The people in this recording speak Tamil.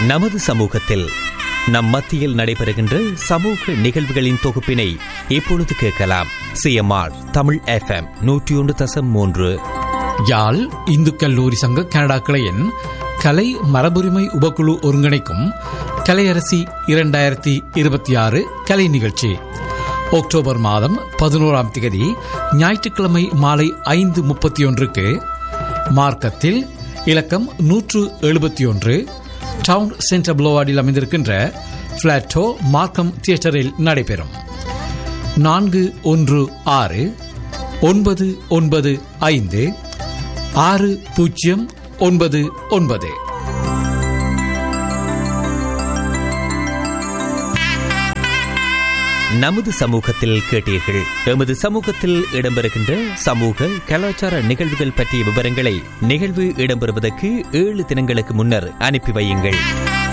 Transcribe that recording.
நமது சமூகத்தில் நம் மத்தியில் நடைபெறுகின்ற சமூக நிகழ்வுகளின் தொகுப்பினை இப்பொழுது கேட்கலாம் சிஎம்ஆர் தமிழ் எஃப்எம் நூற்றி ஒன்று தசம் மூன்று யாழ் இந்து கல்லூரி சங்க கனடா கிளையின் கலை மரபுரிமை உபக்குழு ஒருங்கிணைக்கும் கலையரசி இரண்டாயிரத்தி இருபத்தி ஆறு கலை நிகழ்ச்சி அக்டோபர் மாதம் பதினோராம் திகதி ஞாயிற்றுக்கிழமை மாலை ஐந்து முப்பத்தி ஒன்றுக்கு மார்க்கத்தில் இலக்கம் நூற்று எழுபத்தி ஒன்று டவுன் சென்டர் புளோவார்டில் அமைந்திருக்கின்ற பிளாட்டோ மார்க்கம் தியேட்டரில் நடைபெறும் நான்கு ஒன்று ஆறு ஒன்பது ஒன்பது ஐந்து ஆறு பூஜ்ஜியம் ஒன்பது ஒன்பது நமது சமூகத்தில் கேட்டீர்கள் எமது சமூகத்தில் இடம்பெறுகின்ற சமூக கலாச்சார நிகழ்வுகள் பற்றிய விவரங்களை நிகழ்வு இடம்பெறுவதற்கு ஏழு தினங்களுக்கு முன்னர் அனுப்பி வையுங்கள்